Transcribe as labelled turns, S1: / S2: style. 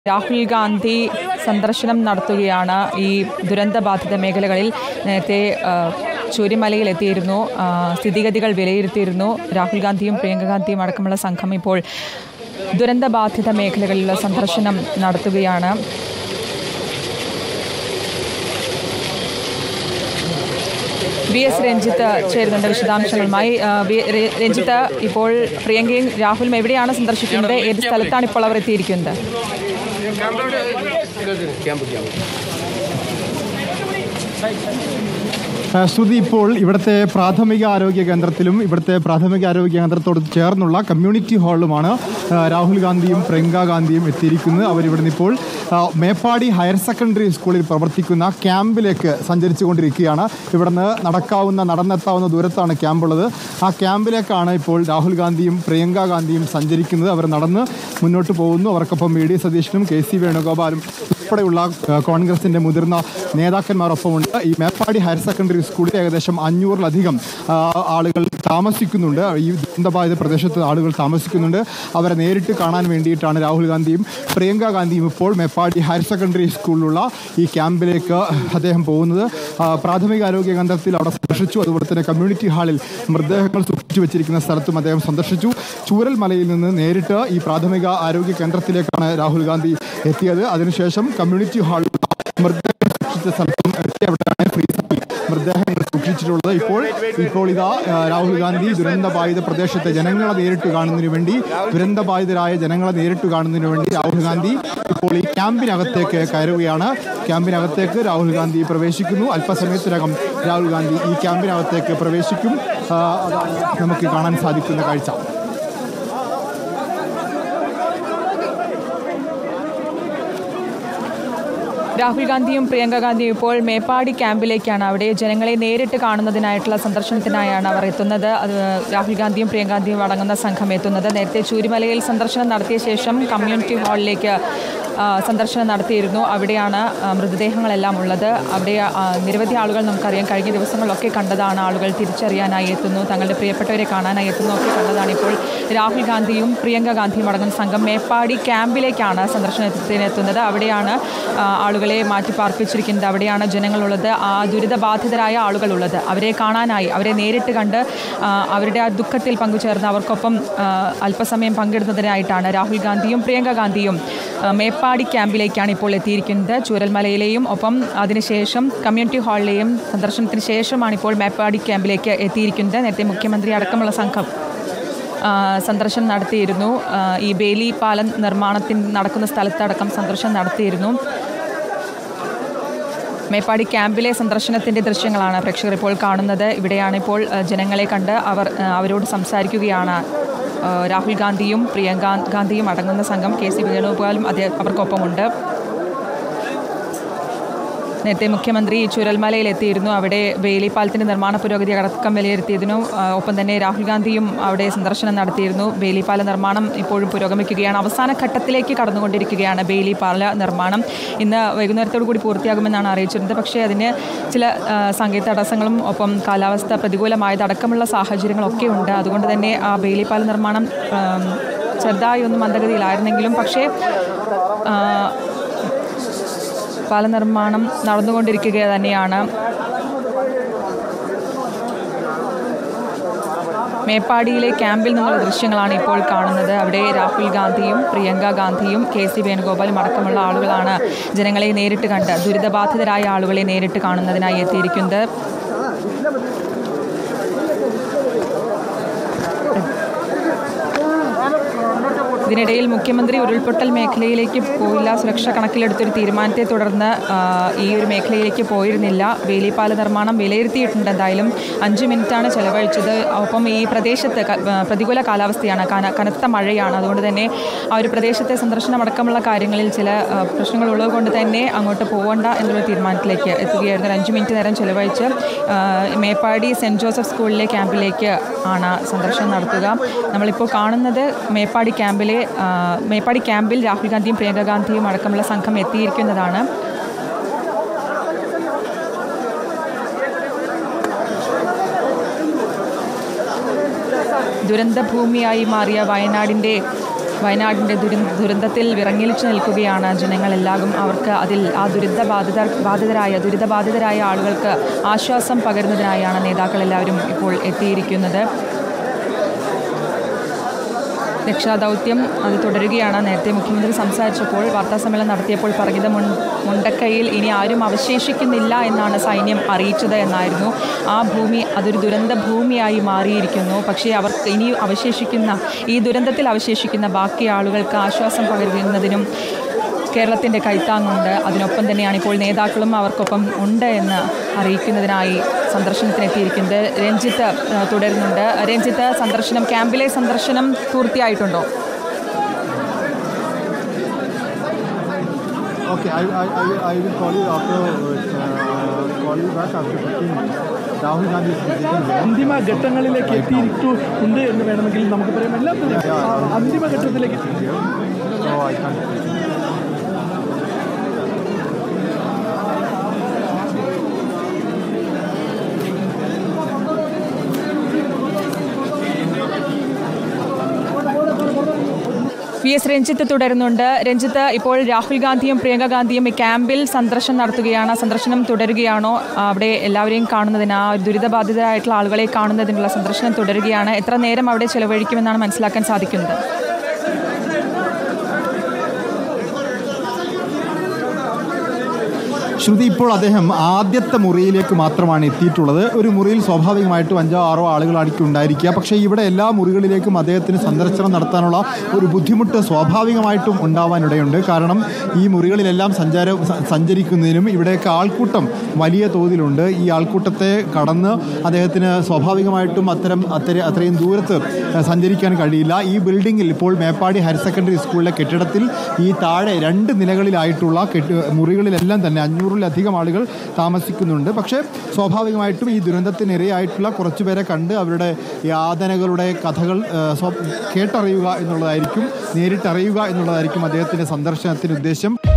S1: രാഹുൽ ഗാന്ധി സന്ദർശനം നടത്തുകയാണ് ഈ ദുരന്തബാധിത മേഖലകളിൽ നേരത്തെ ആ, ചൂരിമലയിൽ എത്തിയിരുന്നു ആ, സ്ഥിതിഗതികൾ വിലയിരുത്തിയിരുന്നു രാഹുൽ ഗാന്ധിയും പ്രിയങ്ക ഗാന്ധിയും അടക്കമുള്ള സംഘം ഇപ്പോൾ ദുരന്തബാധിത മേഖലകളിലുള്ള സന്ദർശനം നടത്തുകയാണ് ബി എസ് രഞ്ജിത്ത് ചേരുന്നുണ്ട് വിശദാംശങ്ങളുമായി ആ, ബി- ര- രഞ്ജിത്ത് ഇപ്പോൾ പ്രിയങ്കയും രാഹുലും എവിടെയാണ് സന്ദർശിക്കുന്നത് ഏത് സ്ഥലത്താണ് ഇപ്പോൾ അവർ എത്തിയിരിക്കുന്നത്
S2: ആ, ശ്രുതി ഇപ്പോൾ ഇവിടുത്തെ പ്രാഥമിക ആരോഗ്യ കേന്ദ്രത്തിലും ഇവിടുത്തെ പ്രാഥമിക ആരോഗ്യ കേന്ദ്രത്തോട് ചേർന്നുള്ള കമ്മ്യൂണിറ്റി ഹാളിലുമാണ് ആ, രാഹുൽ ഗാന്ധിയും പ്രിയങ്ക ഗാന്ധിയും എത്തിയിരിക്കുന്നത് അവരിവിടുന്ന് ഇപ്പോൾ ആ, മേപ്പാടി ഹയർ സെക്കൻഡറി സ്കൂളിൽ പ്രവർത്തിക്കുന്ന ക്യാമ്പിലേക്ക് സഞ്ചരിച്ചു കൊണ്ടിരിക്കുകയാണ് ഇവിടുന്ന് നടക്കാവുന്ന നടന്നെത്താവുന്ന ദൂരത്താണ് ക്യാമ്പുള്ളത് ആ ക്യാമ്പിലേക്കാണ് ഇപ്പോൾ രാഹുൽ ഗാന്ധിയും പ്രിയങ്ക ഗാന്ധിയും സഞ്ചരിക്കുന്നത് അവർ നടന്ന് മുന്നോട്ട് പോകുന്നു അവർക്കൊപ്പം വി ഡി സതീശനും കെ സി വേണുഗോപാലും ഉൾപ്പെടെയുള്ള ആ, കോൺഗ്രസിന്റെ മുതിർന്ന നേതാക്കന്മാരൊപ്പമുണ്ട് ഈ മേപ്പാടി ഹയർ സെക്കൻഡറി സ്കൂളിൽ ഏകദേശം അഞ്ഞൂറിലധികം ആ, ആളുകൾ താമസിക്കുന്നുണ്ട് ഈ ദുരന്തബാധിത പ്രദേശത്ത് ആളുകൾ താമസിക്കുന്നുണ്ട് അവരെ നേരിട്ട് കാണാൻ വേണ്ടിയിട്ടാണ് രാഹുൽ ഗാന്ധിയും പ്രിയങ്ക ഗാന്ധിയും ഇപ്പോൾ മേപ്പാടി ഹയർ സെക്കൻഡറി സ്കൂളിലുള്ള ഈ ക്യാമ്പിലേക്ക് അദ്ദേഹം പോകുന്നത് ആ, പ്രാഥമിക ആരോഗ്യ കേന്ദ്രത്തിൽ അവിടെ സന്ദർശിച്ചു അതുപോലെ തന്നെ കമ്മ്യൂണിറ്റി ഹാളിൽ മൃതദേഹങ്ങൾ സൂക്ഷിച്ചു വെച്ചിരിക്കുന്ന സ്ഥലത്തും അദ്ദേഹം സന്ദർശിച്ചു ചൂരൽ മലയിൽ നിന്ന് നേരിട്ട് ഈ പ്രാഥമിക ആരോഗ്യ കേന്ദ്രത്തിലേക്കാണ് രാഹുൽ ഗാന്ധി എത്തിയത് അതിനുശേഷം കമ്മ്യൂണിറ്റി ഹാളിൽ മൃതദേഹങ്ങൾ സൂക്ഷിച്ച സ്ഥലത്തും എത്തി അവിടെയാണ് ഫ്രീസറിൽ മൃതദേഹങ്ങൾ സൂക്ഷിച്ചിട്ടുള്ളത് ഇപ്പോൾ ഇപ്പോൾ ഇതാ ആ, രാഹുൽ ഗാന്ധി ദുരന്തബാധിത പ്രദേശത്തെ ജനങ്ങളെ നേരിട്ട് കാണുന്നതിന് വേണ്ടി ദുരന്തബാധിതരായ ജനങ്ങളെ നേരിട്ട് കാണുന്നതിന് വേണ്ടി രാഹുൽ ഗാന്ധി ഇപ്പോൾ ഈ ക്യാമ്പിനകത്തേക്ക് കയറുകയാണ് ക്യാമ്പിനകത്തേക്ക് രാഹുൽ ഗാന്ധി പ്രവേശിക്കുന്നു അല്പസമയത്തിനകം രാഹുൽ ഗാന്ധി ഈ ക്യാമ്പിനകത്തേക്ക് പ്രവേശിക്കും ആ, അതാണ് നമുക്ക് കാണാൻ സാധിക്കുന്ന കാഴ്ച
S1: രാഹുൽ ഗാന്ധിയും പ്രിയങ്ക ഗാന്ധിയും ഇപ്പോൾ മേപ്പാടി ക്യാമ്പിലേക്കാണ് അവിടെ ജനങ്ങളെ നേരിട്ട് കാണുന്നതിനായിട്ടുള്ള സന്ദർശനത്തിനായാണ് അവർ എത്തുന്നത് അത് രാഹുൽ ഗാന്ധിയും പ്രിയങ്ക ഗാന്ധിയും അടങ്ങുന്ന സംഘം എത്തുന്നത് നേരത്തെ ചൂരിമലയിൽ സന്ദർശനം നടത്തിയ ശേഷം കമ്മ്യൂണിറ്റി ഹാളിലേക്ക് ആ, സന്ദർശനം നടത്തിയിരുന്നു അവിടെയാണ് ആ, മൃതദേഹങ്ങളെല്ലാം ഉള്ളത് അവിടെ ആ, നിരവധി ആളുകൾ നമുക്കറിയാം കഴിഞ്ഞ ദിവസങ്ങളിലൊക്കെ കണ്ടതാണ് ആളുകൾ തിരിച്ചറിയാനായി എത്തുന്നു തങ്ങളുടെ പ്രിയപ്പെട്ടവരെ കാണാനായി എത്തുന്നു ഒക്കെ കണ്ടതാണ് ഇപ്പോൾ രാഹുൽ ഗാന്ധിയും പ്രിയങ്ക ഗാന്ധിയും അടങ്ങുന്ന സംഘം മേപ്പാടി ക്യാമ്പിലേക്കാണ് സന്ദർശനത്തിനെത്തുന്നത് അവിടെയാണ് ആ, ആളുകളെ മാറ്റി പാർപ്പിച്ചിരിക്കുന്നത് അവിടെയാണ് ജനങ്ങളുള്ളത് ആ ദുരിതബാധിതരായ ആളുകളുള്ളത് അവരെ കാണാനായി അവരെ നേരിട്ട് കണ്ട് ആ, അവരുടെ ആ ദുഃഖത്തിൽ പങ്കുചേർന്ന് അവർക്കൊപ്പം ആ, അല്പസമയം പങ്കിടുന്നതിനായിട്ടാണ് രാഹുൽ ഗാന്ധിയും പ്രിയങ്ക ഗാന്ധിയും ആ, മേപ്പാടി ക്യാമ്പിലേക്കാണ് ഇപ്പോൾ എത്തിയിരിക്കുന്നത് ചൂരൽമലയിലെയും ഒപ്പം അതിനുശേഷം കമ്മ്യൂണിറ്റി ഹാളിലെയും സന്ദർശനത്തിന് ശേഷമാണ് ഇപ്പോൾ മേപ്പാടി ക്യാമ്പിലേക്ക് എത്തിയിരിക്കുന്നത് നേരത്തെ മുഖ്യമന്ത്രി അടക്കമുള്ള സംഘം ആ, സന്ദർശനം നടത്തിയിരുന്നു ആ, ഈ ബേലി പാലം നിർമ്മാണത്തിന് നടക്കുന്ന സ്ഥലത്തടക്കം സന്ദർശനം നടത്തിയിരുന്നു മേപ്പാടി ക്യാമ്പിലെ സന്ദർശനത്തിൻ്റെ ദൃശ്യങ്ങളാണ് പ്രേക്ഷകർ ഇപ്പോൾ കാണുന്നത് ഇവിടെയാണ് ഇപ്പോൾ ആ, ജനങ്ങളെ കണ്ട് അവർ ആ, അവരോട് സംസാരിക്കുകയാണ് ആ, രാഹുൽ ഗാന്ധിയും പ്രിയങ്ക ഗാന്ധിയും അടങ്ങുന്ന സംഘം കെ സി വേണുഗോപാലും അതേ അവർക്കൊപ്പമുണ്ട് നേരത്തെ മുഖ്യമന്ത്രി ചുരൽമലയിൽ എത്തിയിരുന്നു അവിടെ വേലിപ്പാലത്തിൻ്റെ നിർമ്മാണ പുരോഗതി അടക്കം വിലയിരുത്തിയതിനു ആ, ഒപ്പം തന്നെ രാഹുൽ ഗാന്ധിയും അവിടെ സന്ദർശനം നടത്തിയിരുന്നു വേലിപ്പാല നിർമ്മാണം ഇപ്പോഴും പുരോഗമിക്കുകയാണ് അവസാന ഘട്ടത്തിലേക്ക് കടന്നുകൊണ്ടിരിക്കുകയാണ് വേലിപ്പാല നിർമ്മാണം ഇന്ന് വൈകുന്നേരത്തോടു കൂടി പൂർത്തിയാകുമെന്നാണ് അറിയിച്ചിരുന്നത് പക്ഷേ അതിന് ചില ആ, സാങ്കേതിക തടസ്സങ്ങളും ഒപ്പം കാലാവസ്ഥ പ്രതികൂലമായതടക്കമുള്ള സാഹചര്യങ്ങളൊക്കെ ഉണ്ട് അതുകൊണ്ട് തന്നെ ആ വേലിപ്പാല നിർമ്മാണം ആം, ചെറുതായി ഒന്ന് മന്ദഗതിയിലായിരുന്നെങ്കിലും പക്ഷേ ആ, പാല നിർമ്മാണം നടന്നുകൊണ്ടിരിക്കുക തന്നെയാണ് മേപ്പാടിയിലെ ക്യാമ്പിൽ നിന്നുള്ള ദൃശ്യങ്ങളാണ് ഇപ്പോൾ കാണുന്നത് അവിടെ രാഹുൽ ഗാന്ധിയും പ്രിയങ്ക ഗാന്ധിയും കെ സി വേണുഗോപാലും അടക്കമുള്ള ആളുകളാണ് ജനങ്ങളെ നേരിട്ട് കണ്ട് ദുരിതബാധിതരായ ആളുകളെ നേരിട്ട് കാണുന്നതിനായി എത്തിയിരിക്കുന്നത് ഇതിനിടയിൽ മുഖ്യമന്ത്രി ഉരുൾപൊട്ടൽ മേഖലയിലേക്ക് പോയില്ല സുരക്ഷ കണക്കിലെടുത്തൊരു തീരുമാനത്തെ തുടർന്ന് ആ, ഈ ഒരു മേഖലയിലേക്ക് പോയിരുന്നില്ല വേലിപ്പാല നിർമ്മാണം വിലയിരുത്തിയിട്ടുണ്ട് എന്തായാലും അഞ്ച് മിനിറ്റാണ് ചെലവഴിച്ചത് ഒപ്പം ഈ പ്രദേശത്ത് ക- ആ, പ്രതികൂല കാലാവസ്ഥയാണ് കന- കനത്ത മഴയാണ് അതുകൊണ്ട് തന്നെ ആ ഒരു പ്രദേശത്തെ സന്ദർശനം അടക്കമുള്ള കാര്യങ്ങളിൽ ചില ആ, പ്രശ്നങ്ങളുള്ളത് കൊണ്ട് തന്നെ അങ്ങോട്ട് പോകണ്ട എന്നുള്ള തീരുമാനത്തിലേക്ക് എത്തുകയായിരുന്നു ഒരു അഞ്ച് മിനിറ്റ് നേരം ചെലവഴിച്ച് ആ, മേപ്പാടി സെൻറ്റ് ജോസഫ് സ്കൂളിലെ ക്യാമ്പിലേക്ക് ആണ് സന്ദർശനം നടത്തുക നമ്മളിപ്പോൾ കാണുന്നത് മേപ്പാടി ക്യാമ്പിലെ ആ, മേപ്പാടി ക്യാമ്പിൽ രാഹുൽ ഗാന്ധിയും പ്രിയങ്ക ഗാന്ധിയും അടക്കമുള്ള സംഘം എത്തിയിരിക്കുന്നതാണ് ദുരന്തഭൂമിയായി മാറിയ വയനാടിൻ്റെ വയനാടിൻ്റെ ദുരി ദുരന്തത്തിൽ വിറങ്ങിലിച്ചു നിൽക്കുകയാണ് ജനങ്ങളെല്ലാവരും അവർക്ക് അതിൽ ആ ദുരിത ബാധിത ബാധിതരായ ദുരിതബാധിതരായ ആളുകൾക്ക് ആശ്വാസം പകരുന്നതിനായാണ് നേതാക്കളെല്ലാവരും ഇപ്പോൾ എത്തിയിരിക്കുന്നത് രക്ഷാദൗത്യം അത് തുടരുകയാണ് നേരത്തെ മുഖ്യമന്ത്രി സംസാരിച്ചപ്പോൾ വാർത്താസമ്മേളനം നടത്തിയപ്പോൾ പറഞ്ഞത് മുൻ മുണ്ടക്കൈയിൽ ഇനി ആരും അവശേഷിക്കുന്നില്ല എന്നാണ് സൈന്യം അറിയിച്ചത് എന്നായിരുന്നു ആ ഭൂമി അതൊരു ദുരന്ത ഭൂമിയായി മാറിയിരിക്കുന്നു പക്ഷേ അവർക്ക് ഇനി അവശേഷിക്കുന്ന ഈ ദുരന്തത്തിൽ അവശേഷിക്കുന്ന ബാക്കി ആളുകൾക്ക് ആശ്വാസം പകരുന്നതിനും കേരളത്തിൻ്റെ കൈത്താങ്ങുണ്ട് അതിനൊപ്പം തന്നെയാണ് ഇപ്പോൾ നേതാക്കളും അവർക്കൊപ്പം ഉണ്ട് എന്ന് അറിയിക്കുന്നതിനായി സന്ദർശനത്തിനെത്തിയിരിക്കുന്നത് രഞ്ജിത്ത് ആ, തുടരുന്നുണ്ട് രഞ്ജിത്ത് സന്ദർശനം ക്യാമ്പിലെ സന്ദർശനം പൂർത്തിയായിട്ടുണ്ടോ
S2: Okay, I, I, I, will- I will call you after, uh, call you back after 15 minutes. Rahul Gandhi is visiting there.
S3: അന്തിമ ഘട്ടങ്ങളിലേക്ക് എത്തിയിട്ടു ഉണ്ട് എന്ന് വേണമെങ്കിൽ നമുക്ക് പറയാം എല്ലാം തന്നെ ആ അന്തിമ ഘട്ടത്തിലേക്ക്
S2: So I can't.
S1: V S Ranjith തുടരുന്നുണ്ട് രഞ്ജിത്ത് ഇപ്പോൾ രാഹുൽ ഗാന്ധിയും പ്രിയങ്ക ഗാന്ധിയും ഈ ക്യാമ്പിൽ സന്ദർശനം നടത്തുകയാണ് സന്ദർശനം തുടരുകയാണോ അവിടെ എല്ലാവരെയും കാണുന്നതിന് ആ ദുരിതബാധിതരായിട്ടുള്ള ആളുകളെ കാണുന്നതിനുള്ള സന്ദർശനം തുടരുകയാണ് എത്ര നേരം അവിടെ ചെലവഴിക്കുമെന്നാണ് മനസ്സിലാക്കാൻ സാധിക്കുന്നത്
S2: ശ്രുതി ഇപ്പോൾ അദ്ദേഹം ആദ്യത്തെ മുറിയിലേക്ക് മാത്രമാണ് എത്തിയിട്ടുള്ളത് ഒരു മുറിയിൽ സ്വാഭാവികമായിട്ടും അഞ്ചോ ആറോ ആളുകളായിരിക്കും ഉണ്ടായിരിക്കുക പക്ഷേ ഇവിടെ എല്ലാ മുറികളിലേക്കും അദ്ദേഹത്തിന് സന്ദർശനം നടത്താനുള്ള ഒരു ബുദ്ധിമുട്ട് സ്വാഭാവികമായിട്ടും ഉണ്ടാവാനിടയുണ്ട് കാരണം ഈ മുറികളിലെല്ലാം സഞ്ചാര സ- സഞ്ചരിക്കുന്നതിനും ഇവിടെയൊക്കെ ആൾക്കൂട്ടം വലിയ തോതിലുണ്ട് ഈ ആൾക്കൂട്ടത്തെ കടന്ന് അദ്ദേഹത്തിന് സ്വാഭാവികമായിട്ടും അത്തരം അത്തര അത്രയും ദൂരത്ത് ഏഹ്, സഞ്ചരിക്കാൻ കഴിയില്ല ഈ ബിൽഡിങ്ങിൽ ഇപ്പോൾ മേപ്പാടി ഹയർ സെക്കൻഡറി സ്കൂളിലെ കെട്ടിടത്തിൽ ഈ താഴെ രണ്ട് നിലകളിലായിട്ടുള്ള കെട്ടി മുറികളിലെല്ലാം തന്നെ അഞ്ഞൂറിലധികം ആളുകൾ താമസിക്കുന്നുണ്ട് പക്ഷേ സ്വാഭാവികമായിട്ടും ഈ ദുരന്തത്തിനിരയായിട്ടുള്ള കുറച്ചുപേരെ കണ്ട് അവരുടെ യാതനകളുടെ കഥകൾ ഏഹ്, സ്വ- കേട്ടറിയുക എന്നുള്ളതായിരിക്കും നേരിട്ടറിയുക എന്നുള്ളതായിരിക്കും അദ്ദേഹത്തിൻ്റെ സന്ദർശനത്തിന് ഉദ്ദേശം